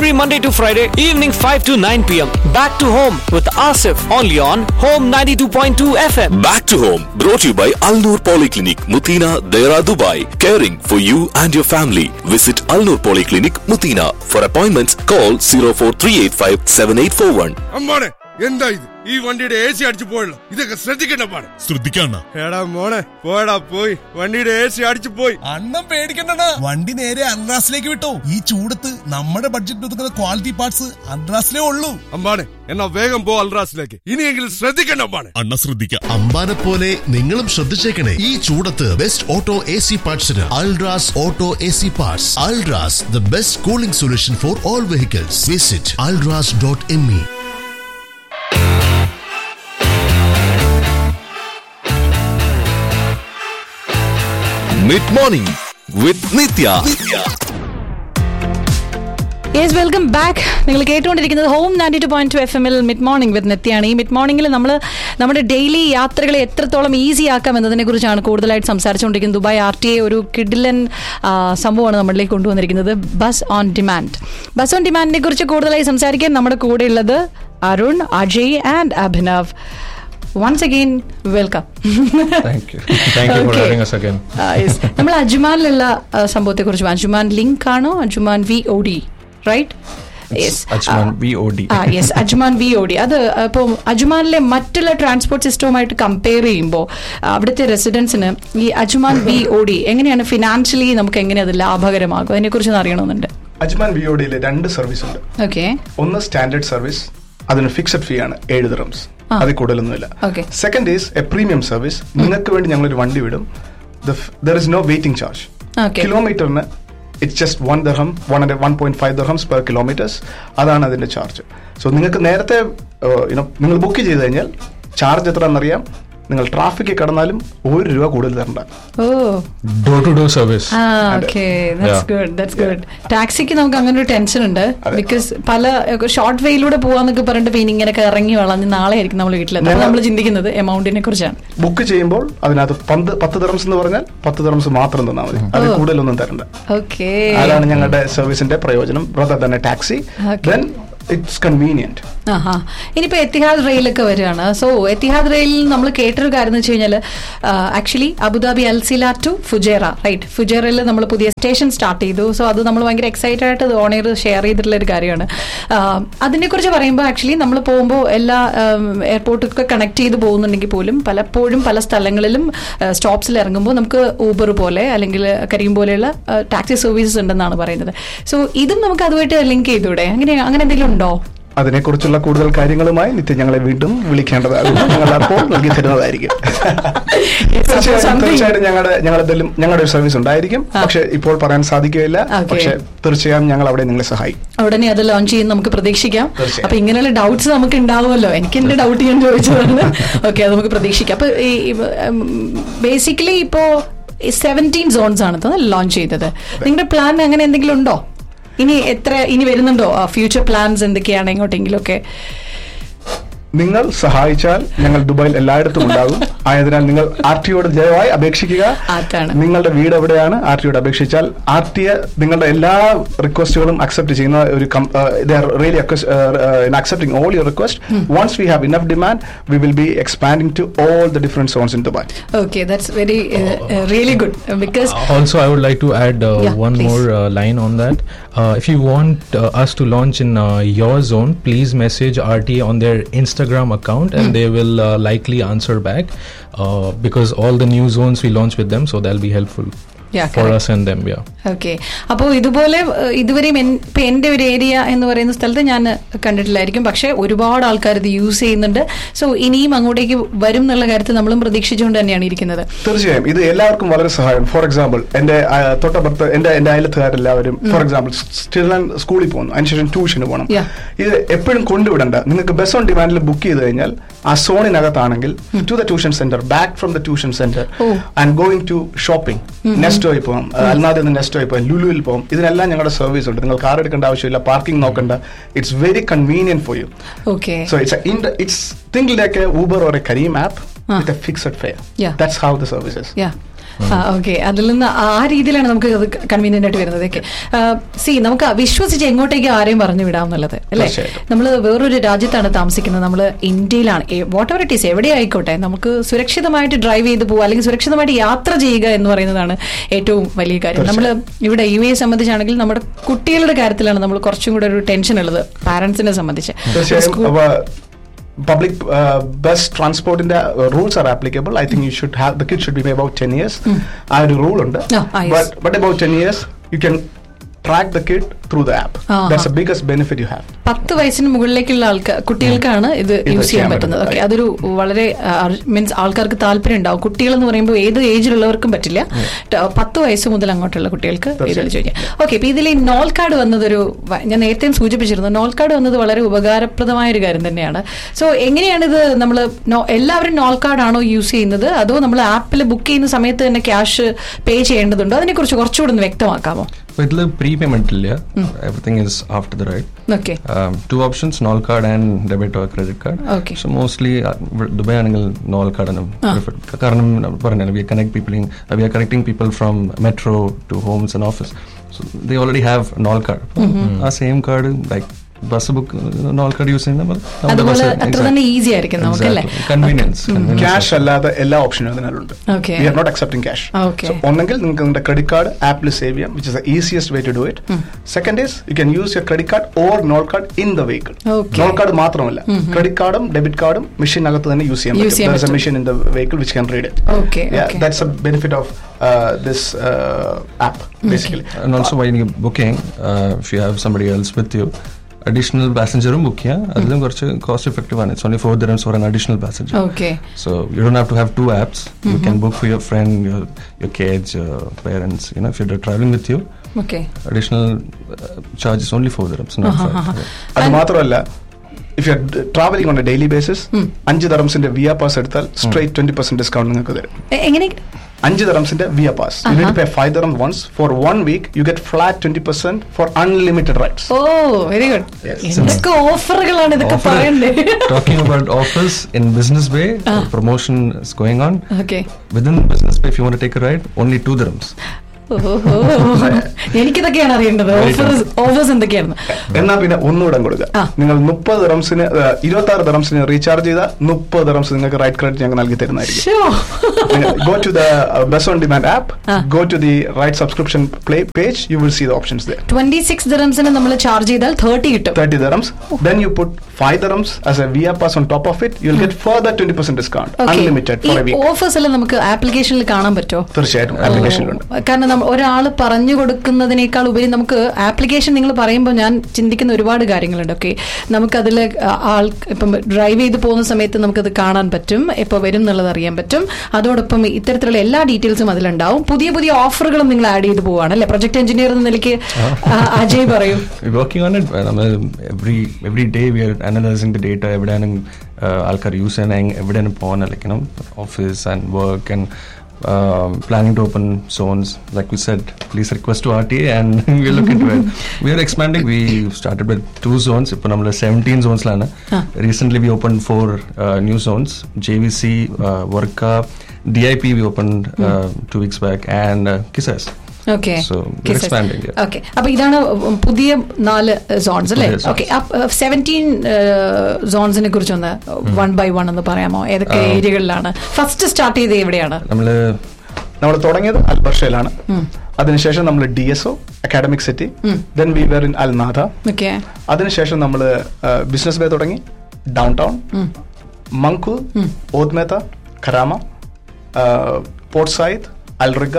every Monday to Friday, evening 5 to 9 pm. Back to home with Asif, only on Home 92.2 FM. Back to home, brought to you by Alnur Polyclinic, Mutina, Dera, Dubai. Caring for you and your family. Visit Alnur Polyclinic, Mutina. For appointments, call 04385 7841. അമ്മാണെ എന്താ ഇത് ഈ വണ്ടിയുടെ A C അടിച്ചു പോയല്ലോ ഇതൊക്കെ ശ്രദ്ധിക്കണ്ട പാടെ ശ്രദ്ധിക്കണ്ട എടാ മോനെ പോയടാ പോയി വണ്ടിയുടെ എ സി അടിച്ചു പോയി അണ്ണം പേടിക്കണ്ട വണ്ടി നേരെ അൺറാസിലേക്ക് വിട്ടോ ഈ ചൂടത്ത് നമ്മുടെ ബഡ്ജറ്റ് ഒതുക്കുന്ന ക്വാളിറ്റി പാർട്സ് അൺറാസിലേ ഉള്ളൂ അമ്പാണെ എന്നാ വേഗം പോ അൽറാസിലേക്ക് ഇനിയെങ്കിലും ശ്രദ്ധിക്കണ്ട അമ്പാണെ അണ്ണ ശ്രദ്ധിക്കാം അമ്പാനെ പോലെ നിങ്ങളും ശ്രദ്ധിച്ചേക്കണേ ഈ ചൂടത്ത് ബെസ്റ്റ് ഓട്ടോ എ സി പാർട്സിന് Ultras auto A C parts Ultras the best cooling solution for all vehicles visit Ultras dot M E Mid morning with Nitya. Yes welcome back നിങ്ങൾ കേട്ടുകൊണ്ടിരിക്കുന്നത് home ninety two point two F എമ്മിൽ mid morning with നിത്യാണ് ഈ mid മോർണിംഗിൽ നമ്മൾ നമ്മുടെ daily യാത്രകളെ എത്രത്തോളം ഈസി ആക്കാം എന്നതിനെ കുറിച്ചാണ് കൂടുതലായിട്ട് സംസാരിച്ചുകൊണ്ടിരിക്കുന്നത് ദുബായ് ആർ ടി എ ഒരു കിഡിലൻ ആ, സംഭവമാണ് നമ്മളിലേക്ക് കൊണ്ടുവന്നിരിക്കുന്നത് bus on demand bus on ഡിമാൻഡിനെ കുറിച്ച് കൂടുതലായി സംസാരിക്കാൻ നമ്മുടെ കൂടെയുള്ളത് Arun Ajay and Abhinav once again welcome Thank you. Thank you for having us again. നമ്മൾ അജുമാനിലുള്ള സംഭവത്തെ കുറിച്ച് അജുമാൻ ലിങ്ക് ആണോ Ajman V O D right It's Ajman VOD. ആ yes Ajman V O D അത് ഇപ്പോൾ അജ്മാനിലെ മറ്റുള്ള ട്രാൻസ്പോർട്ട് സിസ്റ്റവുമായിട്ട് കമ്പയർ ചെയ്യുമ്പോൾ അവിടുത്തെ റെസിഡൻസിന് ഈ അജ്മാൻ വി ഒ ഡി എങ്ങനെയാണ് ഫിനാൻഷ്യലി നമുക്ക് എങ്ങനെ അത് ലാഭകരമാകും അതിനെക്കുറിച്ച് ഒന്ന് അറിയണമെന്നുണ്ട് അജ്മാൻ വി ഒ ഡിയിൽ രണ്ട് സർവീസ് ഉണ്ട് ഓക്കെ ഒന്ന് സ്റ്റാൻഡേർഡ് സർവീസ് അതിന് ഫിക്സഡ് ഫീ ആണ് ഏഴ് ദിറംസ് ആ. അതിൽ കൂടുതലൊന്നുമില്ല Okay. Second is a premium service നിങ്ങൾക്ക് വേണ്ടി ഞങ്ങളൊരു വണ്ടി വിടും there is no waiting charge Okay. കിലോമീറ്ററിന് it's just one dirham one one point five dirhams per kilometres അതാണ് അതിന്റെ ചാർജ് സോ നിങ്ങൾക്ക് നേരത്തെ യുനോ നിങ്ങൾ ബുക്ക് ചെയ്ത് കഴിഞ്ഞാൽ ചാർജ് എത്രയാണെന്നറിയാം നിങ്ങൾ ട്രാഫിക്കിൽ കടന്നാലും ഒരു രൂപ കൂടുതൽ തരണ്ട ഓ Door to door service. ആ okay that's Yeah. Good that's good ടാക്സിക്ക് നമുക്ക് അങ്ങനെ ഒരു ടെൻഷൻ ഉണ്ട് അതെ. ബിക്കോസ് പല ഷോർട്ട് വേയിലൂടെ പോവാന്നൊക്കെ പറഞ്ഞിട്ട് പിന്നെ ഇങ്ങനെയൊക്കെ ഇറങ്ങി വളഞ്ഞ് നാളെ ആയിരിക്കും നമ്മൾ വീട്ടിലെത്തുന്നത് ഞങ്ങൾ- നമ്മൾ ചിന്തിക്കുന്നത് എമൗണ്ടിനെ കുറിച്ചാണ് ബുക്ക് ചെയ്യുമ്പോൾ അതിനകത്ത് പന്ത് പത്ത് ദർംസ് എന്ന് പറഞ്ഞാൽ പത്ത് ദർംസ് മാത്രം തന്നാൽ മതി അത് ഓ. കൂടുതലൊന്നും തരണ്ട ഓക്കെ അതാണ് ഞങ്ങളുടെ സർവീസിന്റെ പ്രയോജനം ബ്രദർ തന്നെ taxi Okay. Then it's convenient ആഹാ ഇനിയിപ്പോ എത്തിഹാദ് റെയിലൊക്കെ വരികയാണ് സോ എത്തിഹാദ് റെയിലിൽ നമ്മൾ കേട്ടൊരു കാര്യം എന്ന് വെച്ച് കഴിഞ്ഞാൽ actually Abu Dhabi Al Sila to Fujairah right ഫുജേറയിൽ നമ്മൾ പുതിയ സ്റ്റേഷൻ സ്റ്റാർട്ട് ചെയ്തു സോ അത് നമ്മൾ ഭയങ്കര എക്സൈറ്റഡ് ആയിട്ട് ഓൺ എയർ ഷെയർ ചെയ്തിട്ടുള്ള ഒരു കാര്യമാണ് അതിനെക്കുറിച്ച് പറയുമ്പോൾ ആക്ച്വലി നമ്മൾ പോകുമ്പോൾ എല്ലാ എയർപോർട്ടൊക്കെ കണക്ട് ചെയ്ത് പോകുന്നുണ്ടെങ്കിൽ പോലും പലപ്പോഴും പല സ്ഥലങ്ങളിലും സ്റ്റോപ്സിൽ ഇറങ്ങുമ്പോൾ നമുക്ക് ഊബർ പോലെ അല്ലെങ്കിൽ കരീം പോലെയുള്ള ടാക്സി സർവീസസ് ഉണ്ടെന്നാണ് പറയുന്നത് സോ ഇതും നമുക്ക് അതുമായിട്ട് ലിങ്ക് ചെയ്തൂടെ അങ്ങനെ അങ്ങനെ എന്തെങ്കിലും ഉണ്ടോ അതിനെക്കുറിച്ചുള്ള കൂടുതൽ കാര്യങ്ങളുമായി നിത്യം ഞങ്ങളെ വീണ്ടും വിളിക്കേണ്ടതാകും ഞങ്ങൾ അപ്പോൾ നൽകി തരുന്നതായിരിക്കും തീർച്ചയായും something- തീർച്ചയായിട്ടും ഞങ്ങളുടെ ഞങ്ങളുടെ ഞങ്ങളുടെ ഒരു സർവീസ് ഉണ്ടായിരിക്കും പക്ഷെ ഇപ്പോൾ പറയാൻ സാധിക്കുകയില്ല Okay. പക്ഷെ തീർച്ചയായും ഞങ്ങൾ അവിടെ നിങ്ങളെ സഹായിക്കും ഉടനെ അത് ലോഞ്ച് ചെയ്യും നമുക്ക് പ്രതീക്ഷിക്കാം തീർച്ചയായും. അപ്പൊ ഇങ്ങനെയുള്ള ഡൗട്ട്സ് നമുക്ക് ഉണ്ടാവുമല്ലോ എനിക്ക് എന്റെ ഡൗട്ട് ഞാൻ ചോദിച്ചതാണ് ഓക്കെ അത് നമുക്ക് പ്രതീക്ഷിക്കാം അപ്പൊ ബേസിക്കലി ഇപ്പോ സെവൻറ്റീൻ സോൺസ് ആണ് ലോഞ്ച് ചെയ്തത് നിങ്ങളുടെ പ്ലാൻ അങ്ങനെ എന്തെങ്കിലും ഉണ്ടോ ഇനി എത്ര ഇനി വരുന്നുണ്ടോ ഫ്യൂച്ചർ പ്ലാൻസ് എന്തൊക്കെയാണ് എങ്ങോട്ടെങ്കിലും ഒക്കെ നിങ്ങൾ സഹായിച്ചാൽ ഞങ്ങൾ ദുബായിൽ എല്ലായിടത്തും ഉണ്ടാകും ആയതിനാൽ നിങ്ങൾ ആർ ടിയോട് ദയവായി അപേക്ഷിക്കുക അതാണ്. നിങ്ങളുടെ വീട് എവിടെയാണ് ആർ ടിയോട് അപേക്ഷിച്ചാൽ ആർ ടി നിങ്ങളുടെ എല്ലാ റിക്വസ്റ്റുകളും അക്സെപ്റ്റ് ചെയ്യുന്ന ഒരു really accepting all your request once we have enough demand we will be expanding to all the different zones in Dubai okay that's very really good because Also, I would like to add uh, Yeah, one please. more uh, line on that. Uh, if you want uh, us to launch in uh, your zone, please message RTA on their Instagram account and they will uh, likely answer back uh, because all the new zones we launch with them, so that'll be helpful Yeah, for correct. us and them. Yeah. Okay അപ്പോൾ ഇതുപോലെ ഏഹ്, ഇതുവരെയും N- ഇപ്പൊ എന്റെ ഒരു area എന്ന് പറയുന്ന സ്ഥലത്ത് ഞാൻ കണ്ടിട്ടില്ലായിരിക്കും പക്ഷെ ഒരുപാട് ആൾക്കാർ ഇത് യൂസ് ചെയ്യുന്നുണ്ട് സോ ഇനിയും അങ്ങോട്ടേക്ക് വരും എന്നുള്ള കാര്യത്തിൽ നമ്മളും പ്രതീക്ഷിച്ചുകൊണ്ട് തന്നെയാണ് ഇരിക്കുന്നത് തീർച്ചയായും ഇത് എല്ലാവർക്കും വളരെ സഹായം ഫോർ എക്സാമ്പിൾ എന്റെ ആ, തൊട്ടപ്പുറത്ത് എന്റെ എന്റെ അയലത്തുകാരെല്ലാവരും ഫോർ എക്സാമ്പിൾ ചിൽഡ്രൻ സ്കൂളിൽ പോകുന്നു അതിനുശേഷം ട്യൂഷന് പോകണം Yeah. ഇത് എപ്പോഴും കൊണ്ടുവിടണ്ട നിങ്ങൾക്ക് ബസ് ഓൺ ഡിമാൻഡിൽ ബുക്ക് ചെയ്ത് കഴിഞ്ഞാൽ ആ സോണിനകത്താണെങ്കിൽ to the tuition centre back from the tuition centre Oh. And going to shopping നെസ്റ്റോയിൽ പോകും അല്ലാതെ നിന്ന് നെസ്റ്റോയിൽ പോകും ലുലുവിൽ പോകും ഇതിനെല്ലാം ഞങ്ങളുടെ സർവീസ് ഉണ്ട് നിങ്ങൾ കാർ എടുക്കേണ്ട ആവശ്യമില്ല പാർക്കിംഗ് നോക്കണ്ട it's very convenient for you okay So it's a in it's think like a Uber or a Careem app with a fixed fare. Yeah. That's how the service is. Yeah okay അതിൽ നിന്ന് ആ രീതിയിലാണ് നമുക്ക് അത് convenient ആയിട്ട് വരുന്നത് okay C നമുക്ക് വിശ്വസിച്ച് എങ്ങോട്ടേക്ക് ആരെയും പറഞ്ഞു വിടാമെന്നുള്ളത് അല്ലേ തീർച്ചയായിട്ടും. നമ്മൾ വേറൊരു രാജ്യത്താണ് താമസിക്കുന്നത് നമ്മൾ ഇന്ത്യയിലാണ് വാട്ട് എവർ ഇറ്റ് ഈസ് എവിടെ ആയിക്കോട്ടെ നമുക്ക് സുരക്ഷിതമായിട്ട് ഡ്രൈവ് ചെയ്ത് പോകുക അല്ലെങ്കിൽ സുരക്ഷിതമായിട്ട് യാത്ര ചെയ്യുക എന്ന് പറയുന്നതാണ് ഏറ്റവും വലിയ കാര്യം നമ്മൾ ഇവിടെ യു എ സംബന്ധിച്ചാണെങ്കിൽ നമ്മുടെ കുട്ടികളുടെ കാര്യത്തിലാണ് നമ്മൾ കുറച്ചും കൂടെ ഒരു ടെൻഷൻ ഉള്ളത് പാരന്റ്സിനെ സംബന്ധിച്ച് തീർച്ചയായും സ്കൂൾ- പബ്ലിക് ബസ് ട്രാൻസ്പോർട്ടിന്റെ rules are applicable I think you should have the kid should be about ten years ആ ഒരു റൂൾ ഉണ്ട് Ah, ah, yes. But about ten years you can track the kid through the app Ah, that's ah. A biggest benefit you have പത്ത് വയസ്സിന് മുകളിലേക്കുള്ള ആൾക്കാർ കുട്ടികൾക്കാണ് ഇത് use ചെയ്യാൻ ചെയ്യാൻ പറ്റുന്നത് ഓക്കെ പറ്റുന്നത്. അതൊരു വളരെ മീൻസ് ആൾക്കാർക്ക് താല്പര്യം ഉണ്ടാവും കുട്ടികൾ എന്ന് പറയുമ്പോൾ ഏത് ഏജിലുള്ളവർക്കും പറ്റില്ല ట- പത്ത് വയസ്സ് മുതൽ അങ്ങോട്ടുള്ള കുട്ടികൾക്ക് ഇതിൽ ചോദിക്കാം ഓക്കെ ഇപ്പൊ ഇതിൽ ഈ നോൾ കാർഡ് വന്നതൊരു വ- ഞാൻ നേരത്തെയും സൂചിപ്പിച്ചിരുന്നു നോൾ കാർഡ് വന്നത് വളരെ ഉപകാരപ്രദമായ ഒരു കാര്യം തന്നെയാണ് സോ എങ്ങനെയാണ് ഇത് നമ്മൾ എല്ലാവരും നോൾ കാർഡ് ആണോ യൂസ് ചെയ്യുന്നത് അതോ നമ്മൾ ആപ്പിൽ ബുക്ക് ചെയ്യുന്ന സമയത്ത് തന്നെ ക്യാഷ് പേ ചെയ്യേണ്ടതുണ്ടോ അതിനെക്കുറിച്ച് കുറച്ചുകൂടെ ഒന്ന് വ്യക്തമാക്കാമോ അപ്പോൾ ഇതിൽ പ്രീ പേയ്മെന്റ് ഇല്ല everything is after the right okay two options Nol card and debit or credit card Okay. So mostly Dubai ആണെങ്കിൽ നോൾ കാർഡാണ് കാരണം പറഞ്ഞാൽ we connect people we are connecting people from metro to homes and office so they already have Nol card ആ same card like bus book Nol card use ചെയ്യുന്ന അതുപോലെ അത്ര തന്നെ easy ആയിരിക്കും നമുക്കല്ലേ കൺവീനിയൻസ് ക്യാഷ് അല്ലാതെ എല്ലാ ഓപ്ഷനും അതിനുണ്ട് Okay. We are not accepting cash Okay. ഒന്നെങ്കിൽ നിങ്ങൾക്ക് നിങ്ങളുടെ ക്രെഡിറ്റ് കാർഡ് ആപ്പിൽ സേവ് ചെയ്യാം which is the easiest way to do it second is you can use your credit card or Nol card in the vehicle Okay. Nol card മാത്രമല്ല credit കാർഡും debit കാർഡും മെഷീനകത്ത് തന്നെ യൂസ് ചെയ്യാൻ Use ചെയ്യാൻ പറ്റും പറ്റും. Machine in the vehicle which can read Okay, it okay. That's a benefit of this app basically And also while you're booking, uh, if you have somebody else with you, additional passenger book ചെയ്യാം അതിലും കുറച്ച് cost effective ആണ് it's only four dirhams for an additional passenger ഓക്കെ so you don't have to have two apps you can book for your friend your your kids your parents you know if you're traveling with you okay additional uh, charge is only four dirhams not five അത് മാത്രമല്ല if you travelling on a daily basis അഞ്ച് തറംസിന്റെ വിയ pass എടുത്താൽ straight twenty percent discount നിങ്ങൾക്ക് തരും എങ്ങനെ അഞ്ച് തറംസിന്റെ വിയ pass you need pay five dirham once for one week you get flat twenty percent for unlimited rides oh very good എന്തൊക്കെ ഓഫറുകളാണ് ഇതൊക്കെ Offer- പറയണ്ടേ talking about offers in business bay promotion is going on okay within business bay if you want to take a ride only two dirhams ഓഹോ എനിക്കിതൊക്കെയാണ് അറിയേണ്ടത് offers offers എന്തൊക്കെയാണ് എന്നാ പിന്നെ ഒന്നുകൂടെ കൊടുക്കുക ആ. നിങ്ങൾ മുപ്പത് ദറംസിന് ഇരുപത്തി ആറ് ദറംസിന് റീചാർജ് ചെയ്താൽ മുപ്പത് ദറംസ് നിങ്ങൾക്ക് റൈറ്റ് ക്രെഡിറ്റ് ഞങ്ങൾ നൽകി തരുന്നതായിരിക്കും go to the bus on demand app go to the right subscription play page you will see the options there twenty six ദിറംസിന് നമ്മൾ ചാർജ് ചെയ്താൽ തേർട്ടി കിട്ടും 30 dirhams. Then you put 5 dirhams as a VIA pass on top of it. You'll get further 20% discount. Unlimited ഈ for a week. Offers എല്ലാം നമുക്ക് ആപ്ലിക്കേഷനിൽ കാണാൻ പറ്റുമോ തീർച്ചയായിട്ടും ആപ്ലിക്കേഷനിലുണ്ട് കാരണം നമ്മൾ ഒരാൾ പറഞ്ഞു കൊടുക്കുന്നതിനേക്കാൾ ഉപരി നമുക്ക് ആപ്ലിക്കേഷൻ നിങ്ങൾ പറയുമ്പോൾ ഞാൻ ചിന്തിക്കുന്ന ഒരുപാട് കാര്യങ്ങളുണ്ട് ഓക്കെ നമുക്കതിൽ ആൾ ഇപ്പം ഡ്രൈവ് ചെയ്ത് പോകുന്ന സമയത്ത് നമുക്കത് കാണാൻ പറ്റും എപ്പോൾ വരും എന്നുള്ളത് അറിയാൻ പറ്റും അതോടൊപ്പം ഇത്തരത്തിലുള്ള എല്ലാ ഡീറ്റെയിൽസും അതിലുണ്ടാവും പുതിയ പുതിയ ഓഫറുകളും നിങ്ങൾ ആഡ് ചെയ്ത് പോവാണ് അല്ലെ പ്രൊജക്ട് എഞ്ചിനീയർ എന്ന നിലയ്ക്ക് ആ, അജയ് പറയൂ we're working on it uh, നമ്മൾ every every day we are analyzing the data എവിടെയാണ് ആൾക്കാർ യൂസ് ചെയ്യാൻ എവിടെയാണ് പോകുന്നത് like you know office and work and planning to open zones like we said please request to RTA and we'll look into it we are expanding we started with two zones ഇപ്പോൾ നമ്മൾ 17 zonesലാണ് recently we opened four uh, new zones JVC uh, Worka DIP we opened uh, two weeks back and uh, Kisses okay So, we're expanding, yeah. Okay അപ്പൊ ഇതാണ് പുതിയ നാല് zones അല്ലേ പുതിയ zones. Okay seventeen സോൺസിനെ കുറിച്ചൊന്ന് വൺ ബൈ വൺ എന്ന് പറയാമോ ഏതൊക്കെ ആ. ഏരിയകളിലാണ് ഫസ്റ്റ് സ്റ്റാർട്ട് ചെയ്ത് എവിടെയാണ് നമ്മൾ നമ്മൾ തുടങ്ങിയത് അൽബർഷയിലാണ് അതിനുശേഷം നമ്മൾ D S O Academic City then we were in Al Nahda okay അതിനുശേഷം നമ്മൾ ബിസിനസ് ബേ തുടങ്ങി downtown Mankhool Oud Metha Karama Port Saeed Al Rigga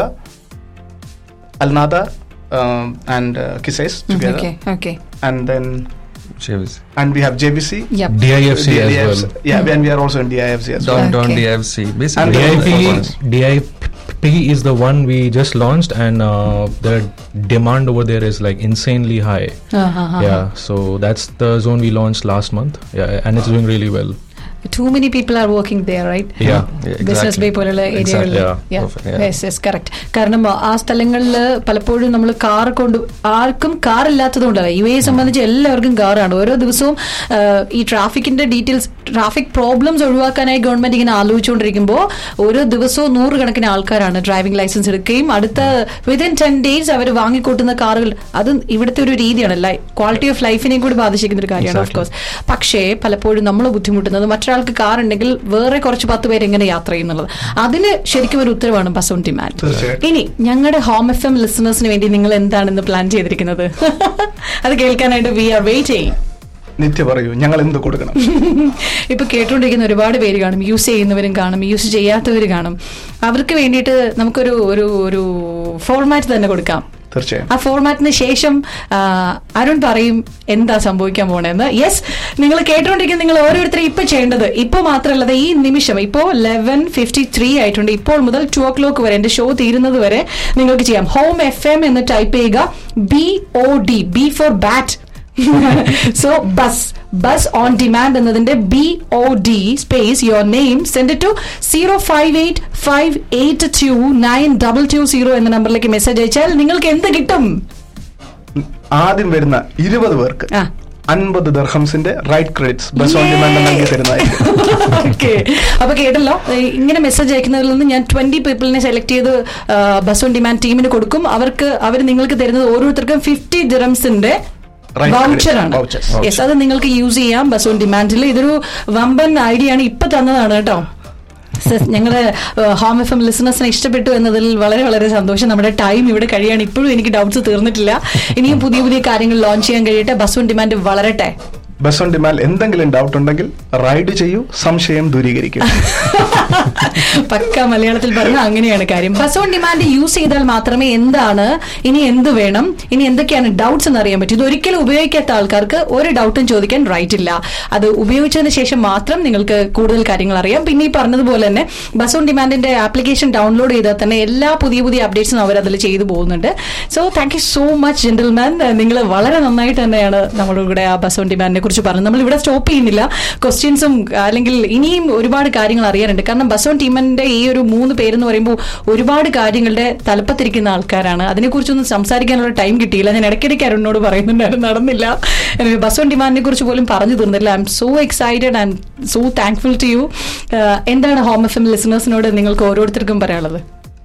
Al Nahda and Qusais okay okay and then JVC and we have JVC. Yep. DIFC as DIFC. well. Yeah, and we are also in DIFC as well. downtown Okay. DFC. And Basically, DIP all DIP, of us. DIP is the one we just launched, and uh, the demand over there is like insanely high. Yeah, so that's the zone we launched last month. Yeah, and it's doing really well. Too many people are working there right Yeah, yeah, Business exactly. Bay പോലുള്ള Exactly, ഏരിയകളിൽ yeah, perfect, yeah. Correct കാരണം ആ സ്ഥലങ്ങളിൽ പലപ്പോഴും നമ്മൾ car കൊണ്ട് ആർക്കും car ഇല്ലാത്തതുകൊണ്ടല്ല U A സംബന്ധിച്ച് എല്ലാവർക്കും കാറാണ് ഓരോ ദിവസവും ആ, ഈ ട്രാഫിക്കിന്റെ ഡീറ്റെയിൽസ് ട്രാഫിക് പ്രോബ്ലംസ് ഒഴിവാക്കാനായി ഗവൺമെന്റ് ഇങ്ങനെ ആലോചിച്ചുകൊണ്ടിരിക്കുമ്പോൾ ഓരോ ദിവസവും നൂറുകണക്കിന് ആൾക്കാരാണ് ഡ്രൈവിംഗ് ലൈസൻസ് എടുക്കുകയും അടുത്ത വിതിൻ ടെൻ ഡേയ്സ് അവർ വാങ്ങിക്കൂട്ടുന്ന കാറുകൾ അത് ഇവിടുത്തെ ഒരു രീതിയാണ് ലൈ ക്വാളിറ്റി ഓഫ് ലൈഫിനെയും കൂടി ബാധിച്ചിരിക്കുന്ന ഒരു കാര്യമാണ് ഓഫ് കോഴ്സ് പക്ഷേ പലപ്പോഴും നമ്മൾ ബുദ്ധിമുട്ടുന്നത് മറ്റൊരാൾക്ക് കാർ ഉണ്ടെങ്കിൽ വേറെ കുറച്ച് പത്ത് പേര് എങ്ങനെ യാത്ര ചെയ്യുന്നുള്ളത് അതിന് ശരിക്കും ഒരു ഉത്തരവാണ് ബസ് ഓൺ ഡിമാൻഡ് തീർച്ചയായിട്ടും. ഇനി ഞങ്ങളുടെ ഹോം എഫ് എം ലിസണേഴ്സിന് വേണ്ടി നിങ്ങൾ എന്താണെന്ന് പ്ലാൻ ചെയ്തിരിക്കുന്നത് അത് കേൾക്കാനായിട്ട് വി ആർ വെയിറ്റിംഗ് നിത്യ പറയൂ ഞങ്ങൾ എന്ത് കൊടുക്കണം ഇപ്പൊ കേട്ടുകൊണ്ടിരിക്കുന്ന ഒരുപാട് പേര് കാണും യൂസ് ചെയ്യുന്നവരും കാണും യൂസ് ചെയ്യാത്തവർ കാണും അവർക്ക് വേണ്ടിയിട്ട് നമുക്കൊരു ഒരു ഒരു ഫോർമാറ്റ് തന്നെ കൊടുക്കാം തീർച്ചയായും ആ ഫോർമാറ്റിന് ശേഷം ആ, അരുൺ പറയും എന്താ സംഭവിക്കാൻ പോണെന്ന് യെസ് നിങ്ങൾ കേട്ടുകൊണ്ടിരിക്കുന്ന നിങ്ങൾ ഓരോരുത്തരും ഇപ്പൊ ചെയ്യേണ്ടത് ഇപ്പൊ മാത്രമല്ല ദേ ഈ നിമിഷം ഇപ്പോ ലെവൻ ഫിഫ്റ്റി ത്രീ ആയിട്ടുണ്ട് ഇപ്പോൾ മുതൽ ടു ഓ ക്ലോക്ക് വരെ എന്റെ ഷോ തീരുന്നത് വരെ നിങ്ങൾക്ക് ചെയ്യാം ഹോം എഫ് എം എന്ന് ടൈപ്പ് ചെയ്യുക B O D B for bat so bus bus on demand എന്നതിന്റെ B O D space your name send to zero five eight five eight two nine double two zero എന്ന നമ്പറിലേക്ക് message അയച്ചാൽ നിങ്ങൾക്ക് എന്ത് കിട്ടും ആദ്യം വരുന്ന ഇരുപത് പേർക്ക് ആ. അൻപത് ദർഹംസിന്റെ right credits bus on demand നൽകി തരുന്നതായിരിക്കും ഓക്കെ അപ്പൊ കേട്ടല്ലോ ഏ, ഇങ്ങനെ മെസ്സേജ് അയക്കുന്നതിൽ നിന്ന് ഞാൻ ട്വന്റി പീപ്പിളിനെ സെലക്ട് ചെയ്ത് ബസ് ഓൺ ഡിമാൻഡ് ടീമിന് കൊടുക്കും അവർക്ക് അവർ നിങ്ങൾക്ക് തരുന്നത് ഓരോരുത്തർക്കും ഫിഫ്റ്റി ദിറംസിന്റെ Right, വൗച്ചർ ആണ് vouchers. യെസ് അത് നിങ്ങൾക്ക് യൂസ് ചെയ്യാം ബസ് ഓൺ ഡിമാൻഡിൽ ഇതൊരു വമ്പൻ ഐഡിയ ആണ് ഇപ്പൊ തന്നതാണ് കേട്ടോ ഞങ്ങള് ഹോം എഫ് എം ലിസണേഴ്സിനെ ഇഷ്ടപ്പെട്ടു എന്നതിൽ വളരെ വളരെ സന്തോഷം നമ്മുടെ ടൈം ഇവിടെ കഴിയാണ് ഇപ്പോഴും എനിക്ക് ഡൗട്ട്സ് തീർന്നിട്ടില്ല ഇനിയും പുതിയ പുതിയ കാര്യങ്ങൾ ലോഞ്ച് ചെയ്യാൻ കഴിയട്ടെ ബസ് ഓൺ ഡിമാൻഡ് വളരട്ടെ ബസ് ഓൺ ഡിമാൻഡ് എന്തെങ്കിലും ഡൗട്ട് ഉണ്ടെങ്കിൽ റൈഡ് ചെയ്യൂ സംശയം ദൂരീകരിക്കും പക്ക മലയാളത്തിൽ പറഞ്ഞ അങ്ങനെയാണ് കാര്യം ബസ് ഓൺ ഡിമാൻഡ് യൂസ് ചെയ്താൽ മാത്രമേ എന്താണ് ഇനി എന്ത് വേണം ഇനി എന്തൊക്കെയാണ് ഡൗട്ട്സ് എന്ന് അറിയാൻ പറ്റും ഇത് ഒരിക്കലും ഉപയോഗിക്കാത്ത ആൾക്കാർക്ക് ഒരു ഡൗട്ടും ചോദിക്കാൻ റൈറ്റ് ഇല്ല അത് ഉപയോഗിച്ചതിന് ശേഷം മാത്രം നിങ്ങൾക്ക് കൂടുതൽ കാര്യങ്ങൾ അറിയാം പിന്നെ ഈ പറഞ്ഞതുപോലെ തന്നെ ബസ് ഓൺ ഡിമാൻഡിന്റെ ആപ്ലിക്കേഷൻ ഡൗൺലോഡ് ചെയ്താൽ തന്നെ എല്ലാ പുതിയ പുതിയ അപ്ഡേറ്റ്സും അവർ അതിൽ ചെയ്തു പോകുന്നുണ്ട് so thank you so much gentleman നിങ്ങൾ വളരെ നന്നായിട്ട് തന്നെയാണ് നമ്മുടെ കൂടെ ആ ബസ് ഓൺ ഡിമാൻഡിനെ കുറിച്ച് പറഞ്ഞത് നമ്മൾ ഇവിടെ സ്റ്റോപ്പ് ചെയ്യുന്നില്ല ക്വസ്റ്റ്യൻസും അല്ലെങ്കിൽ ഇനിയും ഒരുപാട് കാര്യങ്ങൾ അറിയാനുണ്ട് കാരണം ബസ് ഓൺ ടീമിന്റെ ഈ ഒരു മൂന്ന് പേരെന്ന് പറയുമ്പോൾ ഒരുപാട് കാര്യങ്ങളുടെ തലപ്പത്തിരിക്കുന്ന ആൾക്കാരാണ് അതിനെക്കുറിച്ചൊന്നും സംസാരിക്കാനുള്ള ടൈം കിട്ടിയില്ല ഞാൻ ഇടയ്ക്കിടയ്ക്ക് അരുണിനോട് പറയുന്നുണ്ടായിരുന്നു നടന്നില്ല എനിക്ക് ബസ് ഓൺ ഡിമാൻഡിനെ കുറിച്ച് പോലും പറഞ്ഞു തീർന്നില്ല I am so excited I am so thankful to you എന്താണ് ഹോം എഫ് എം ലിസണേഴ്സിനോട് നിങ്ങൾക്ക് ഓരോരുത്തർക്കും പറയാനുള്ളത്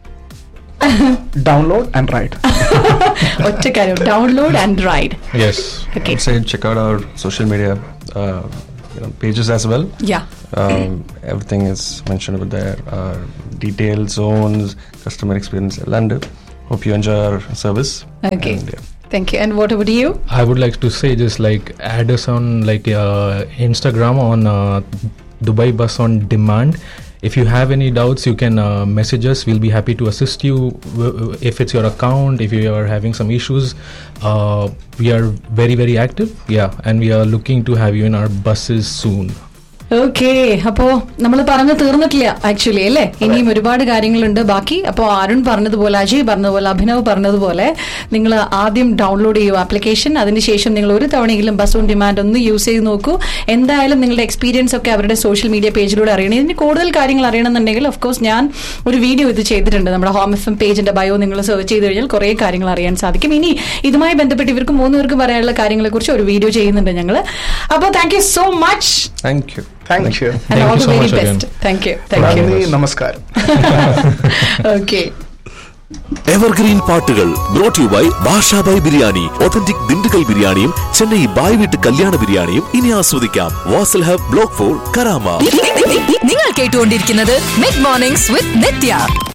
ഡൗൺലോഡ് ആൻഡ് റൈഡ് ഒറ്റ കാര്യം download and ride Yes. Okay. I'd say check out our social media uh, you know, pages as well. Yeah. Um, everything is mentioned over there. Our details, zones, customer experience. And hope you enjoy our service. Okay. And, yeah. Thank you. And what about you? I would like to say just like add us on like uh, Instagram on uh, Dubai Bus on Demand. If you have any doubts, you can uh, message us. We'll be happy to assist you. W- w- If it's your account, if you are having some issues, uh, we are very very active. Yeah, and we are looking to have you in our buses soon. Okay അപ്പോ നമ്മൾ പറഞ്ഞു തീർന്നിട്ടില്ല actually അല്ലേ ഇനിയും ഒരുപാട് കാര്യങ്ങളുണ്ട് ബാക്കി അപ്പോൾ അരുൺ പറഞ്ഞതുപോലെ അജയ് പറഞ്ഞതുപോലെ അഭിനവ് പറഞ്ഞതുപോലെ നിങ്ങൾ ആദ്യം ഡൗൺലോഡ് ചെയ്യൂ ആപ്ലിക്കേഷൻ അതിനുശേഷം നിങ്ങൾ ഒരു തവണയെങ്കിലും ബസ് ഓൺ ഡിമാൻഡ് ഒന്ന് യൂസ് ചെയ്ത് നോക്കൂ എന്തായാലും നിങ്ങളുടെ എക്സ്പീരിയൻസ് ഒക്കെ അവരുടെ സോഷ്യൽ മീഡിയ പേജിലൂടെ അറിയണം ഇതിന് കൂടുതൽ കാര്യങ്ങൾ അറിയണമെന്നുണ്ടെങ്കിൽ ഓഫ് കോഴ്സ് ഞാൻ ഒരു വീഡിയോ ഇത് ചെയ്തിട്ടുണ്ട് നമ്മുടെ ഹോം എഫ് എം പേജിന്റെ ബയോ നിങ്ങൾ സെർച്ച് ചെയ്ത് കഴിഞ്ഞാൽ കുറേ കാര്യങ്ങൾ അറിയാൻ സാധിക്കും ഇനി ഇതുമായി ബന്ധപ്പെട്ട് ഇവർക്ക് മൂന്ന് പേർക്ക് പറയാനുള്ള കാര്യങ്ങളെ കുറിച്ച് ഒരു വീഡിയോ ചെയ്യുന്നുണ്ട് ഞങ്ങൾ അപ്പോൾ thank you so much Thank you. Thank you and Thank all you the so very much again. best. Thank you. Thank you. നന്ദി നമസ്കാരം Okay. എവർഗ്രീൻ പാട്ടുകൾ brought you by Basha Bhai biryani authentic Dindigul ബിരിയാണിയും ചെന്നൈ ബായ് വീട്ട് കല്യാണ ബിരിയാണിയും ഇനി ആസ്വദിക്കാം Wasl hub block four Karama നിങ്ങൾ കേട്ടുകൊണ്ടിരിക്കുന്നത് മിഡ് മോർണിംഗ്സ് വിത്ത് നിത്യ